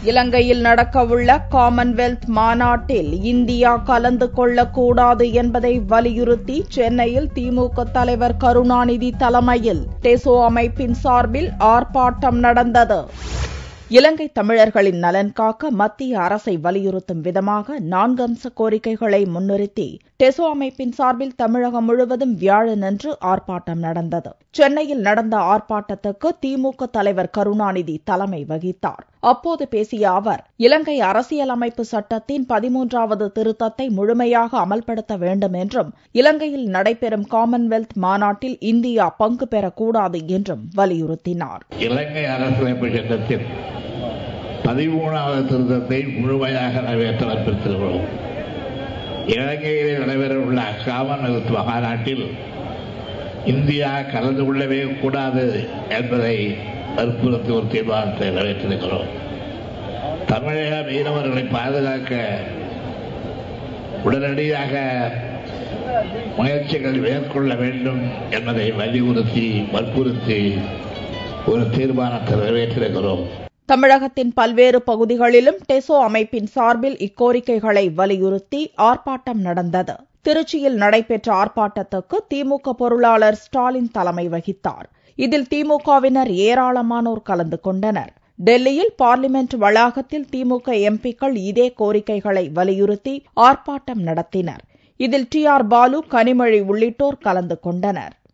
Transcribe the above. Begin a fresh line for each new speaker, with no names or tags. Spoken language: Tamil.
இலங்கையில் நடக்கவுள்ள காமன்வெல்த் மாநாட்டில் இந்தியா கலந்து கொள்ளக்கூடாது என்பதை வலியுறுத்தி சென்னையில் திமுக தலைவர் கருணாநிதி தலைமையில் டெசோ அமைப்பின் சார்பில் ஆர்ப்பாட்டம் நடந்தது இலங்கை தமிழர்களின் நலன் காக்க மத்திய அரசை வலியுறுத்தும் விதமாக நான்கு அம்ச கோரிக்கைகளை முன்னிறுத்தி டெசோ அமைப்பின் சார்பில் தமிழகம் முழுவதும் வியாழனன்று ஆர்ப்பாட்டம் நடந்தது சென்னையில் நடந்த ஆர்ப்பாட்டத்துக்கு திமுக தலைவர் கருணாநிதி தலைமை வகித்தார் அப்போது பேசிய அவர் இலங்கை அரசியலமைப்பு சட்டத்தின் பதிமூன்றாவது திருத்தத்தை முழுமையாக அமல்படுத்த வேண்டும் என்றும் இலங்கையில் நடைபெறும் காமன்வெல்த் மாநாட்டில் இந்தியா பங்கு பெறக்கூடாது என்றும் வலியுறுத்தினார்
இலங்கை அரசியலமைப்பு சட்டத்தில் பதிமூணாவது திருத்தத்தை முழுமையாக நிறைவேற்ற வற்புறுத்துகிறோம் இலங்கையிலே நடைபெறவுள்ள காமன்வெல்த் மாநாட்டில் இந்தியா கலந்து கொள்ளவே கூடாது என்பதை வற்புறுத்தி ஒரு தீர்மானத்தை நிறைவேற்றிருக்கிறோம் தமிழக மீனவர்களை பாதுகாக்க உடனடியாக முயற்சிகள் மேற்கொள்ள வேண்டும் என்பதை வலியுறுத்தி வற்புறுத்தி ஒரு தீர்மானத்தை நிறைவேற்றிருக்கிறோம்
தமிழகத்தின் பல்வேறு பகுதிகளிலும் டெசோ அமைப்பின் சார்பில் இக்கோரிக்கைகளை வலியுறுத்தி ஆர்ப்பாட்டம் நடந்தது திருச்சியில் நடைபெற்ற ஆர்ப்பாட்டத்துக்கு திமுக பொருளாளர் ஸ்டாலின் தலைமை வகித்தார் இதில் திமுகவினர் ஏராளமானோர் கலந்து கொண்டனர் டெல்லியில் பார்லிமெண்ட் வளாகத்தில் திமுக எம்பிக்கள் இதே கோரிக்கைகளை வலியுறுத்தி ஆர்ப்பாட்டம் நடத்தினர் இதில் டி ஆர் பாலு கனிமொழி உள்ளிட்டோர் கலந்து கொண்டனர்